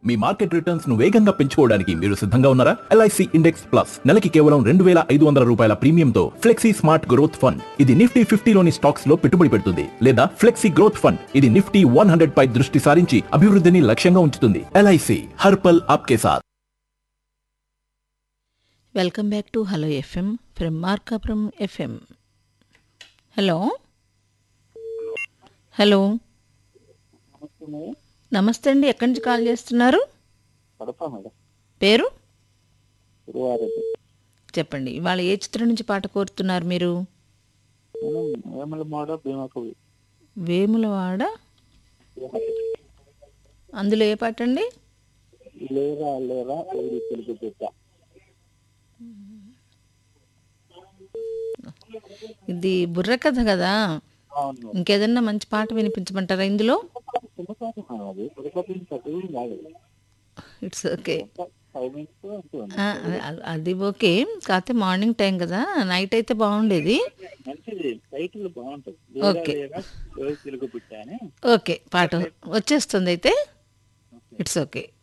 మీ market returns ను వేగంగా పెంచుకోవడానికి మీరు సిద్ధంగా ఉన్నారా ఎల్ఐసి ఇండెక్స్ ప్లస్ నెలకి కేవలం రెండు వేల ఐదు వందల రూపాయల ప్రీమియంతో ఫ్లెక్సీ స్మార్ట్ గ్రోత్ ఫండ్ ఇది నిఫ్టీ ఫిఫ్టీలోని స్టాక్స్ లో పెట్టుబడి పెడుతుంది లేదా ఫ్లెక్సీ గ్రోత్ ఫండ్ ఇది నిఫ్టీ వన్ హండ్రెడ్ పై దృష్టి సారించి అభివృద్ధిని లక్ష్యంగా ఉంచుతుంది ఎల్ఐసి హర్పల్ ఆప్కే సాత్ welcome back to hello FM from Markapuram FM hello hello నమస్తే అండి ఎక్కడి నుంచి కాల్ చేస్తున్నారు కడప మేడం పేరు గురువారెడ్డి చెప్పండి ఇవాళ ఏ చిత్రం నుంచి పాట కోరుతున్నారు మీరు నేను వేముల మాడ భీమకవి వేములవాడ అందులో ఏ పాట అండి లేరా లేరా ఏది తెలుగు బిడ్డ ఇది బుర్ర కథ కదా అవును మేడం. ఇంకేదన్నా మంచి పాట వినిపించమంటారా ఇందులో చిన్న పాట మేడం అది తిరుపతి చదివి కాదు ఇట్స్ ఓకే ఫైవ్ మినిట్స్ ఉంటుంది ఆ, అ- అది ఓకే కాకపోతే మార్నింగ్ టైం కదా నైట్ అయితే బాగుండేది మంచిది టైటిల్ బాగుంటుంది లేరా ఓకే. లేరా ఏది తెలుగు బిడ్డ అని ఓకే పాట వచ్చేస్తుంది అయితే ఇట్స్ ఓకే